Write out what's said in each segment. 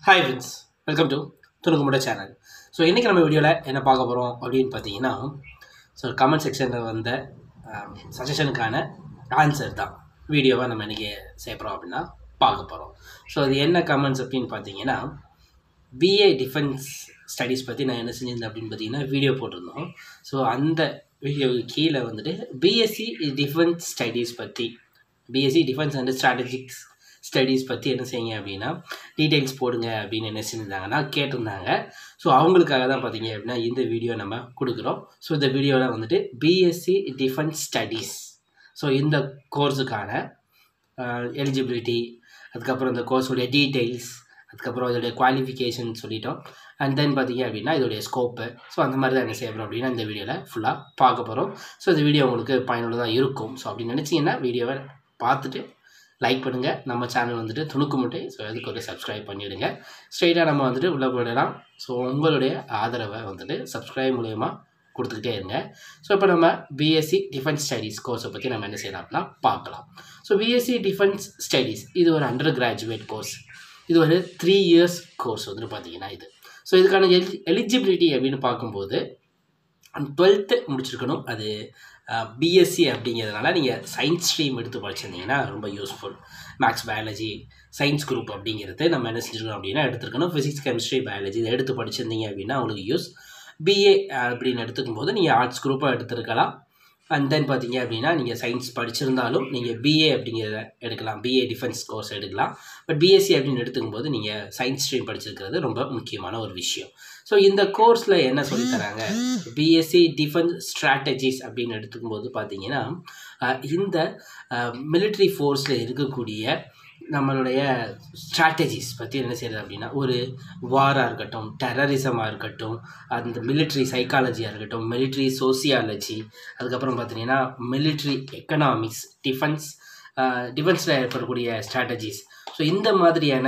hi friends welcome to துணுக்குமுட channel so இன்றைக்கி நம்ம வீடியோவில் என்ன பார்க்க போகிறோம் அப்படின்னு பார்த்தீங்கன்னா ஸோ கமெண்ட் செக்ஷனில் வந்த சஜஷனுக்கான ஆன்சர் தான் வீடியோவை நம்ம இன்றைக்கி செய்யப்படுறோம் அப்படின்னா பார்க்க போகிறோம் ஸோ அது என்ன கமெண்ட்ஸ் அப்படின்னு பார்த்தீங்கன்னா பிஏ டிஃபென்ஸ் ஸ்டடீஸ் பற்றி நான் என்ன செஞ்சிருந்தேன் அப்படின்னு பார்த்தீங்கன்னா வீடியோ போட்டிருந்தோம் ஸோ அந்த வீடியோவுக்கு கீழே வந்துட்டு பிஎஸ்சி டிஃபென்ஸ் ஸ்டடீஸ் பற்றி BSc defence and strategics studies பற்றி என்ன செய்யுங்க அப்படின்னா டீட்டெயில்ஸ் போடுங்க அப்படின்னு என்ன செஞ்சுருந்தாங்கன்னா கேட்டிருந்தாங்க ஸோ அவங்களுக்காக தான் பார்த்தீங்க அப்படின்னா இந்த வீடியோ நம்ம கொடுக்குறோம் ஸோ இந்த வீடியோவில் வந்துட்டு பிஎஸ்சி டிஃபென்ஸ் ஸ்டடீஸ் ஸோ இந்த கோர்ஸுக்கான எலிஜிபிலிட்டி அதுக்கப்புறம் இந்த கோர்ஸுடைய டீட்டெயில்ஸ் அதுக்கப்புறம் இதோடைய குவாலிஃபிகேஷன் சொல்லிட்டோம் அண்ட் தென் பார்த்தீங்க அப்படின்னா இதோடைய ஸ்கோப்பு ஸோ அந்த மாதிரி தான் என்ன செய்ய போகிறோம் அப்படின்னா இந்த வீடியோவில் ஃபுல்லாக பார்க்க போகிறோம் ஸோ இந்த வீடியோ உங்களுக்கு பயனுள்ளதாக இருக்கும் ஸோ அப்படி நினச்சிங்கன்னா வீடியோவை பார்த்துட்டு லைக் பண்ணுங்கள் நம்ம சேனல் வந்துட்டு துணுக்கு முட்டை ஸோ அதுக்கு ஒரு சப்ஸ்கிரைப் பண்ணிவிடுங்க ஸ்ட்ரெயிட்டாக நம்ம வந்துட்டு உள்ளே போயிடலாம் ஸோ உங்களுடைய ஆதரவை வந்துட்டு சப்ஸ்கிரைப் மூலயமா கொடுத்துக்கிட்டே இருங்க ஸோ இப்போ நம்ம பிஎஸ்சி டிஃபென்ஸ் ஸ்டடீஸ் கோர்ஸை பற்றி நம்ம என்ன செய்யலாம்னா பார்க்கலாம் ஸோ பிஎஸ்சி டிஃபென்ஸ் ஸ்டடீஸ் இது ஒரு அண்டர் கிராஜுவேட் கோர்ஸ் இது ஒரு த்ரீ இயர்ஸ் கோர்ஸ் வந்துட்டு பார்த்தீங்கன்னா இது ஸோ இதுக்கான எலி எலிஜிபிலிட்டி அப்படின்னு பார்க்கும்போது டுவெல்த்து முடிச்சிருக்கணும் அது பிஎஸ்சி அப்படிங்கிறதுனால நீங்கள் சயின்ஸ் ஸ்ட்ரீம் எடுத்து படிச்சிருந்தீங்கன்னா ரொம்ப useful maths biology science group அப்படிங்கிறது நம்ம என்ன செஞ்சுருக்கோம் அப்படின்னா எடுத்துருக்கணும் ஃபிசிக்ஸ் கெமிஸ்ட்ரி பயாலஜி இதை எடுத்து படிச்சிருந்தீங்க அப்படின்னா உங்களுக்கு யூஸ் பிஏ அப்படின்னு எடுத்துக்கும் போது நீங்கள் ஆர்ட்ஸ் குரூப்பாக எடுத்துருக்கலாம் அண்ட் தென் பார்த்தீங்க அப்படின்னா நீங்கள் சயின்ஸ் படிச்சிருந்தாலும் நீங்கள் பிஏ அப்படிங்கிறத எடுக்கலாம் பிஏ டிஃபென்ஸ் கோர்ஸ் எடுக்கலாம் பட் பிஎஸ்சி அப்படின்னு எடுத்துக்கும் போது நீங்கள் சயின்ஸ் ஸ்ட்ரீம் படிச்சிருக்கிறது ரொம்ப முக்கியமான ஒரு விஷயம் ஸோ இந்த கோர்ஸில் என்ன சொல்லித்தராங்க பிஎஸ்சி டிஃபென்ஸ் ஸ்ட்ராட்டஜிஸ் அப்படின்னு எடுத்துக்கும் போது பார்த்தீங்கன்னா இந்த மிலிட்ரி ஃபோர்ஸில் இருக்கக்கூடிய நம்மளுடைய ஸ்ட்ராட்டஜிஸ் பற்றி என்ன செய்கிறது அப்படின்னா ஒரு வாராக இருக்கட்டும் டெரரிசமாக இருக்கட்டும் அந்த மிலிட்ரி சைக்காலஜியாக இருக்கட்டும் மிலிட்ரி சோசியாலஜி அதுக்கப்புறம் பார்த்தீங்கன்னா மிலிட்ரி எக்கனாமிக்ஸ் டிஃபென்ஸ் டிஃபென்ஸில் ஏற்படக்கூடிய ஸ்ட்ராட்டஜிஸ் ஸோ இந்த மாதிரியான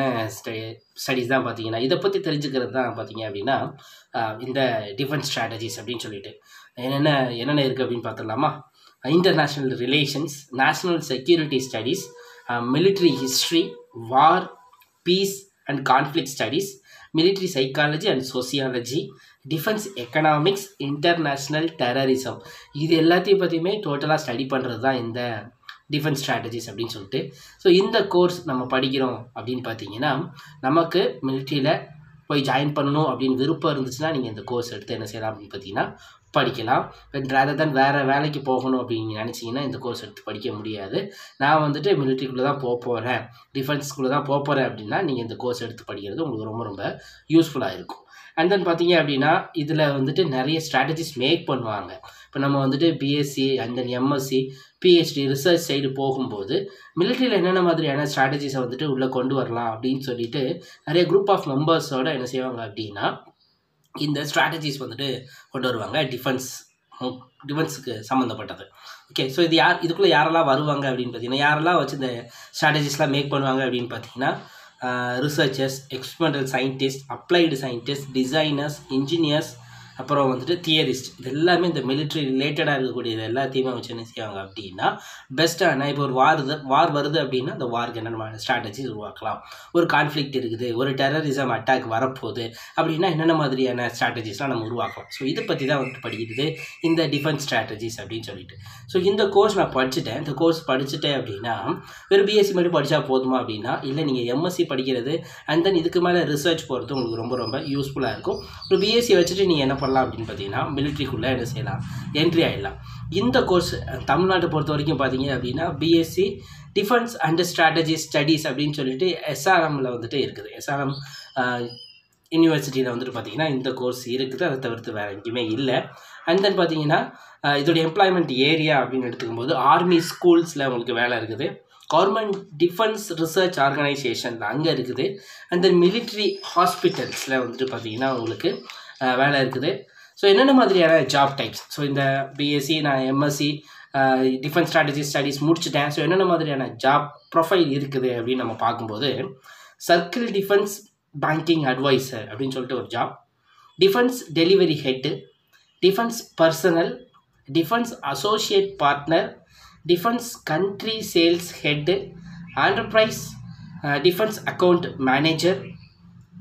ஸ்டடீஸ் தான் பார்த்தீங்கன்னா இதை பற்றி தெரிஞ்சுக்கிறது தான் பார்த்தீங்க அப்படின்னா இந்த டிஃபென்ஸ் ஸ்ட்ராட்டஜிஸ் அப்படின்னு சொல்லிட்டு என்னென்ன என்னென்ன இருக்குது அப்படின்னு பார்த்துடலாமா international relations national security studies military history war peace and conflict studies military psychology and sociology defence economics international terrorism இது எல்லாத்தையும் பற்றியுமே டோட்டலாக ஸ்டடி பண்ணுறது தான் இந்த டிஃபென்ஸ் ஸ்ட்ராட்டஜிஸ் அப்படின்னு சொல்லிட்டு ஸோ இந்த கோர்ஸ் நம்ம படிக்கிறோம் அப்படின்னு பார்த்தீங்கன்னா நமக்கு மிலிட்ரியில் போய் ஜாயின் பண்ணணும் அப்படின்னு விருப்பம் இருந்துச்சுன்னா நீங்கள் இந்த கோர்ஸ் எடுத்து என்ன செய்யலாம் அப்படின்னு பார்த்தீங்கன்னா படிக்கலாம் பட் ரேதர் தான் வேறு வேலைக்கு போகணும் அப்படின்னு நினச்சிங்கன்னா இந்த கோர்ஸ் எடுத்து படிக்க முடியாது நான் வந்துட்டு மிலிட்ரிக்குள்ளே தான் போக போகிறேன் டிஃபென்ஸ்குள்ளே தான் போக போகிறேன் அப்படின்னா நீங்கள் இந்த கோர்ஸ் எடுத்து படிக்கிறது உங்களுக்கு ரொம்ப ரொம்ப யூஸ்ஃபுல்லாக இருக்கும் அண்ட் தென் பார்த்தீங்க அப்படின்னா இதில் வந்துட்டு நிறைய ஸ்ட்ராட்டஜிஸ் மேக் பண்ணுவாங்க இப்போ நம்ம வந்துட்டு BSc and then MSc PhD research side போகும்போது மிலிட்ரியில் என்னென்ன மாதிரியான ஸ்ட்ராட்டஜிஸை வந்துட்டு உள்ளே கொண்டு வரலாம் அப்படின்னு சொல்லிட்டு நிறைய குரூப் ஆஃப் மெம்பர்ஸோட என்ன செய்வாங்க அப்படின்னா இந்த ஸ்ட்ராட்டஜிஸ் வந்துட்டு கொண்டு வருவாங்க டிஃபென்ஸ் டிஃபென்ஸுக்கு சம்மந்தப்பட்டது ஓகே ஸோ இது யார் இதுக்குள்ளே யாரெல்லாம் வருவாங்க அப்படின்னு பார்த்தீங்கன்னா யாரெல்லாம் வச்சு இந்த ஸ்ட்ராட்டஜிஸ்லாம் மேக் பண்ணுவாங்க அப்படின்னு பார்த்தீங்கன்னா researchers experimental scientist applied scientist designers engineers அப்புறம் வந்துட்டு தியரிஸ்ட் இது எல்லாமே இந்த மிலிட்ரி ரிலேட்டடாக இருக்கக்கூடிய இது எல்லாத்தையுமே வச்சு என்ன செய்வாங்க அப்படின்னா பெஸ்ட்டான இப்போ ஒரு வார் வார் வருது அப்படின்னா அந்த வாருக்கு என்னென்ன ஸ்ட்ராட்டஜி உருவாக்கலாம் ஒரு கான்ஃப்ளிக்ட் இருக்குது ஒரு டெரரிசம் அட்டாக் வரப்போகுது அப்படின்னா என்னென்ன மாதிரியான ஸ்ட்ராட்டஜிஸ்லாம் நம்ம உருவாக்கலாம் ஸோ இதை பற்றி தான் வந்துட்டு படிக்கிறது இந்த டிஃபென்ஸ் ஸ்ட்ராட்டஜிஸ் அப்படின்னு சொல்லிட்டு ஸோ இந்த கோர்ஸ் நான் படிச்சுட்டேன் இந்த கோர்ஸ் படிச்சுட்டேன் அப்படின்னா வெறும் பிஎஸ்சி மட்டும் படித்தா போதுமா அப்படின்னா இல்லை நீங்கள் எம்எஸ்சி படிக்கிறது அண்ட் தென் இதுக்கு மேலே ரிசர்ச் போகிறது உங்களுக்கு ரொம்ப ரொம்ப யூஸ்ஃபுல்லாக இருக்கும் ஒரு பிஎஸ்சி வச்சுட்டு நீங்கள் என்ன பண்ணலாம் அப்படின்னு பார்த்தீங்கன்னா மிலிட்ரிக்குள்ளே என்ன செய்யலாம் என்ட்ரி ஆகிடலாம் இந்த கோர்ஸ் தமிழ்நாட்டை பொறுத்த வரைக்கும் பார்த்தீங்க அப்படின்னா BSc defence and strategy studies அப்படின்னு சொல்லிட்டு எஸ்ஆர்எம்மில் வந்துட்டு இருக்குது எஸ்ஆர்எம் யூனிவர்சிட்டியில் வந்துட்டு பார்த்தீங்கன்னா இந்த கோர்ஸ் இருக்குது அதை தவிர்த்து வேறு எங்கேயுமே இல்லை அண்ட் தென் பார்த்தீங்கன்னா இதோடைய எம்ப்ளாய்மெண்ட் ஏரியா அப்படின்னு எடுத்துக்கும்போது ஆர்மி ஸ்கூல்ஸில் உங்களுக்கு வேலை இருக்குது கவர்மெண்ட் டிஃபென்ஸ் ரிசர்ச் ஆர்கனைசேஷன் அங்கே இருக்குது அண்ட் தென் மிலிட்ரி ஹாஸ்பிட்டல்ஸில் வந்துட்டு பார்த்தீங்கன்னா உங்களுக்கு வேலை இருக்குது ஸோ என்னென்ன மாதிரியான ஜாப் டைப்ஸ் ஸோ இந்த பிஎஸ்சி நான் எம்எஸ்சி டிஃபென்ஸ் ஸ்ட்ராட்டஜி ஸ்டடீஸ் முடிச்சுட்டேன் ஸோ என்னென்ன மாதிரியான ஜாப் ப்ரொஃபைல் இருக்குது அப்படின்னு நம்ம பார்க்கும்போது சர்க்கிள் டிஃபென்ஸ் பேங்கிங் அட்வைசர் அப்படின்னு சொல்லிட்டு ஒரு job defence delivery head defence personnel defence associate partner defence country sales head enterprise defence account manager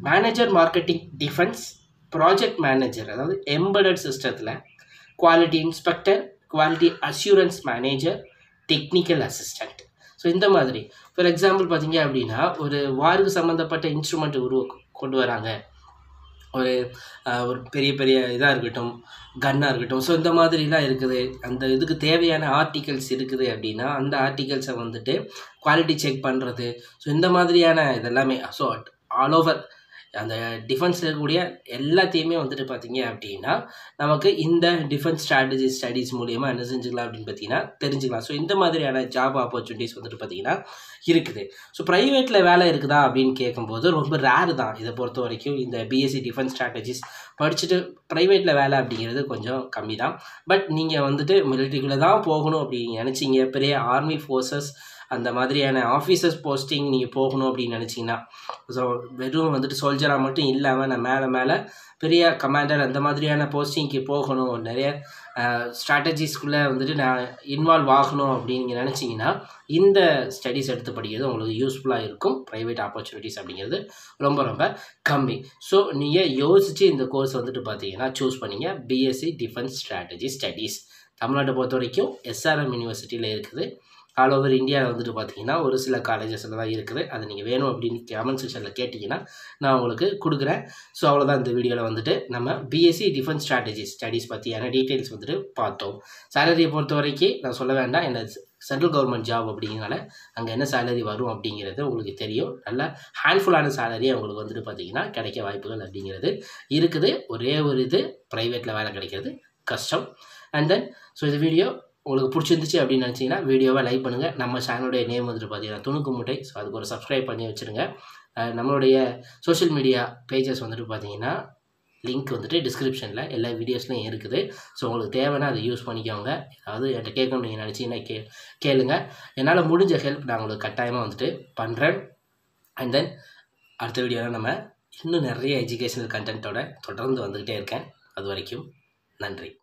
manager marketing defence project manager அதாவது எம்படட் சிஸ்டத்தில் quality inspector quality assurance manager technical assistant so இந்த மாதிரி for example பார்த்தீங்க அப்படின்னா ஒரு வாருக்கு சம்மந்தப்பட்ட instrument உருவ கொண்டு வராங்க ஒரு ஆஹ், ஒரு பெரிய பெரிய இதாக இருக்கட்டும் கன்னாக இருக்கட்டும் ஸோ இந்த மாதிரிலாம் இருக்குது அந்த இதுக்கு தேவையான ஆர்டிகல்ஸ் இருக்குது அப்படின்னா அந்த ஆர்டிகல்ஸை வந்துட்டு குவாலிட்டி செக் பண்ணுறது ஸோ இந்த மாதிரியான இதெல்லாமே ஸோ ஆல் ஓவர் அந்த டிஃபென்ஸில் இருக்கக்கூடிய எல்லாத்தையுமே வந்துட்டு பார்த்தீங்க அப்படின்னா நமக்கு இந்த டிஃபென்ஸ் ஸ்ட்ராட்டஜி ஸ்டடீஸ் மூலியமா என்ன செஞ்சுக்கலாம் அப்படின்னு பார்த்தீங்கன்னா தெரிஞ்சுக்கலாம் ஸோ இந்த மாதிரியான ஜாப் ஆப்பர்ச்சுனிட்டிஸ் வந்துட்டு பார்த்தீங்கன்னா இருக்குது ஸோ ப்ரைவேட்டில் வேலை இருக்குதா அப்படின்னு கேட்கும்போது ரொம்ப ரேர் தான் இதை பொறுத்த வரைக்கும் இந்த பிஎஸ்சி டிஃபென்ஸ் ஸ்ட்ராட்டஜிஸ் படிச்சுட்டு ப்ரைவேட்டில் வேலை அப்படிங்கிறது கொஞ்சம் கம்மி தான் பட் நீங்கள் வந்துட்டு மிலிட்ரிக்குள்ளே தான் போகணும் அப்படின்னு நினச்சிங்க பெரிய ஆர்மி ஃபோர்ஸஸ் அந்த மாதிரியான ஆஃபீஸர்ஸ் போஸ்டிங் நீங்கள் போகணும் அப்படின்னு நினச்சிங்கன்னா ஸோ வெறும் வந்துட்டு சோல்ஜராக மட்டும் இல்லாமல் நான் மேலே மேலே பெரிய கமாண்டர் அந்த மாதிரியான போஸ்டிங்க்கு போகணும் நிறைய ஸ்ட்ராட்டஜிஸ்குள்ளே வந்துட்டு நான் இன்வால்வ் ஆகணும் அப்படின்னு நீங்கள் நினச்சிங்கன்னா இந்த ஸ்டடீஸ் எடுத்து படிக்கிறது உங்களுக்கு யூஸ்ஃபுல்லாக இருக்கும் ப்ரைவேட் ஆப்பர்ச்சுனிட்டிஸ் அப்படிங்கிறது ரொம்ப ரொம்ப கம்மி ஸோ நீங்கள் யோசித்து இந்த கோர்ஸ் வந்துட்டு பார்த்தீங்கன்னா சூஸ் பண்ணீங்க பிஎஸ்சி டிஃபென்ஸ் ஸ்ட்ராட்டஜி ஸ்டடீஸ் தமிழ்நாட்டை பொறுத்த வரைக்கும் எஸ்ஆர்எம் யூனிவர்சிட்டியில் இருக்குது ஆல் ஓவர் இந்தியாவில் வந்துட்டு பார்த்தீங்கன்னா ஒரு சில காலேஜஸில் தான் இருக்குது அது நீங்கள் வேணும் அப்படின்னு கமெண்ட் செக்ஷனில் கேட்டிங்கன்னா நான் உங்களுக்கு கொடுக்குறேன் ஸோ அவ்வளோதான் இந்த வீடியோவில் வந்துட்டு நம்ம பிஎஸ்சி டிஃபென்ஸ் ஸ்ட்ராட்டஜி ஸ்டடீஸ் பற்றியான டீட்டெயில்ஸ் வந்துட்டு பார்த்தோம் சேலரியை பொறுத்த வரைக்கும் நான் சொல்ல வேண்டாம் என்ன சென்ட்ரல் கவர்மெண்ட் ஜாப் அப்படிங்கிறனால அங்கே என்ன சேலரி வரும் அப்படிங்கிறது உங்களுக்கு தெரியும் நல்ல ஹேண்ட்ஃபுல்லான சேலரி உங்களுக்கு வந்துட்டு பார்த்தீங்கன்னா கிடைக்க வாய்ப்புகள் அப்படிங்கிறது இருக்குது ஒரே ஒரு இது ப்ரைவேட்டில் வேலை கிடைக்கிறது கஷ்டம் அண்ட் தென் ஸோ இந்த வீடியோ உங்களுக்கு பிடிச்சிருந்துச்சு அப்படின்னு நினச்சிங்கன்னா வீடியோவை லைக் பண்ணுங்கள் நம்ம சேனலுடைய நேம் வந்துட்டு பார்த்தீங்கன்னா துணுக்கு முட்டை ஸோ அதுக்கு ஒரு சப்ஸ்கிரைப் பண்ணி வச்சுருங்க அஹ் நம்மளுடைய சோஷியல் மீடியா பேஜஸ் வந்துட்டு பார்த்தீங்கன்னா லிங்க் வந்துட்டு டிஸ்கிரிப்ஷனில் எல்லா வீடியோஸ்லையும் இருக்குது ஸோ உங்களுக்கு தேவைன்னா அதை யூஸ் பண்ணிக்கோங்க அதாவது என்கிட்ட கேட்கணும் நீங்கள் நினச்சிங்கன்னா கே கேளுங்க என்னால் முடிஞ்ச ஹெல்ப் நான் உங்களுக்கு கட்டாயமாக வந்துட்டு பண்ணுறேன் அண்ட் தென் அடுத்த வீடியோவில் நம்ம இன்னும் நிறைய எஜுகேஷனல் கண்டென்ட்டோட தொடர்ந்து வந்துக்கிட்டே இருக்கேன் அது வரைக்கும் நன்றி